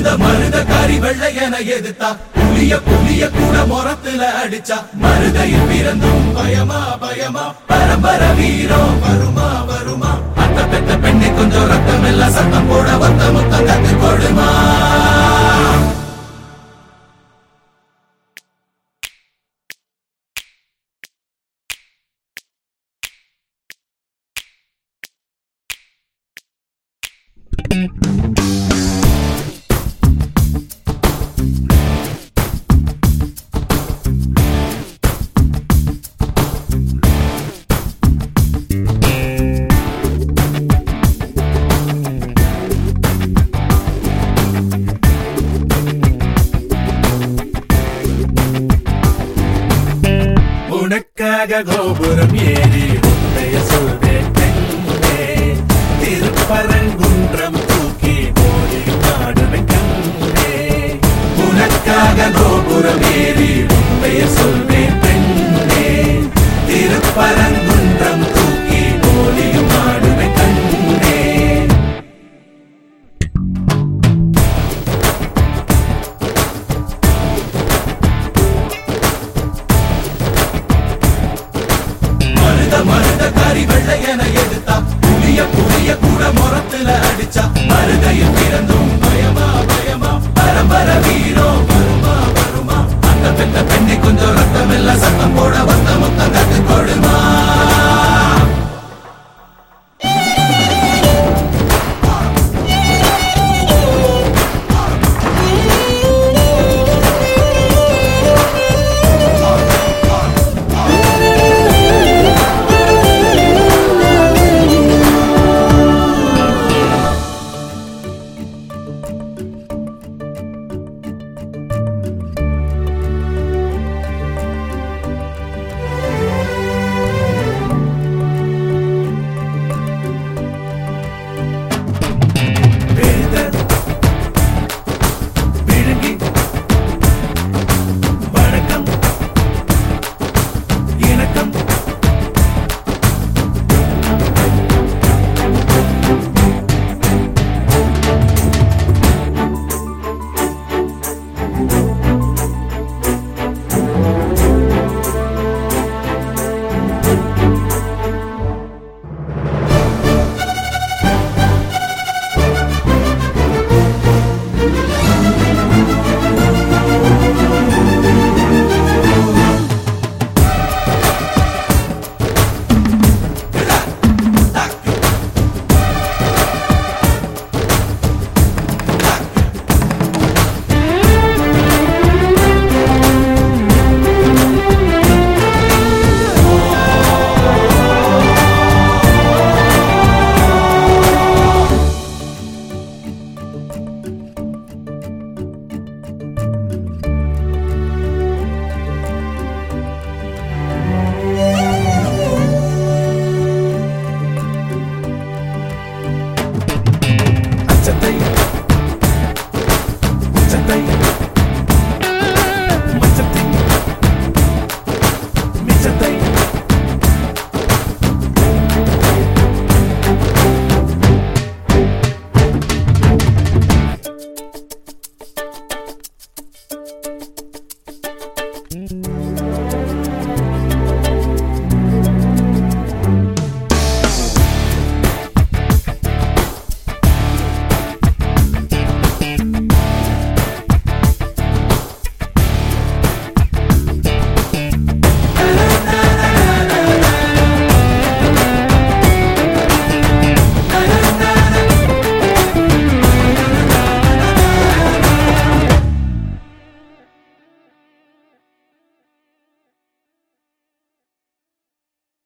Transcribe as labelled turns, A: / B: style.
A: மருத மருத காரி வெள்ளையன எதிர்த்தா புலிய புலிய கூட முறத்துல அடிச்சா மருதையில் பிறந்தும் பயமா பயமா பரம்பர வீரம் வருமா வருமா அத்த பெத்த பெண்ணை கொஞ்சம் ரத்தம் எல்லாம் சத்தம் போட வத்த முத்தம் கத்து கொடுமா உனக்காக கோபுரம் ஏறி உன்னைய சொல்வேன் பெண்ணே திருப்பரங்குன்றம் தூக்கி போரி நாடுவேன் கண்ணே உனக்காக கோபுரம் ஏறி உன்னைய சொல்வேன் பெண்ணே திருப்பரங்குன்றம் தூக்கி போலியும் ஆடுவேன் கண்ணே மருத மருத கறி வெள்ளையன எடுத்தா புளிய புளிய கூட முறத்துல அடிச்சா மருதையில்